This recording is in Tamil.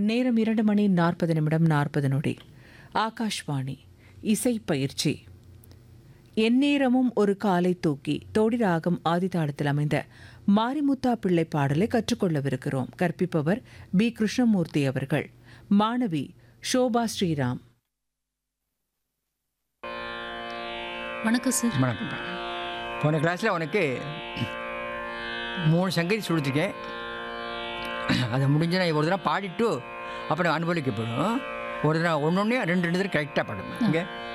நேரம் இரண்டு மணி நாற்பது நிமிடம் நாற்பது நொடி ஆகாஷ்வாணி இசை பயிற்சி எந்நேரமும் ஒரு காலை தூக்கி தோடி ராகம் ஆதிதாளத்தில் அமைந்த மாரிமுத்தா பிள்ளை பாடலை கற்றுக்கொள்ளவிருக்கிறோம் கற்பிப்பவர் பி கிருஷ்ணமூர்த்தி அவர்கள் மாணவி ஷோபா ஸ்ரீராம் வணக்கம் சார் வணக்கம் போன கிளாஸில் உனக்கு மூணு சங்கதி சொல்லியிருக்கேன் அதை முடிஞ்சு நான் ஒரு தடவை பாடிட்டு அப்புறம் அனுபவிக்கப்படும் ஒரு தடவை ஒன்று ஒன்றே ரெண்டு ரெண்டு தடவை கரெக்டாக பாடணும் இங்கே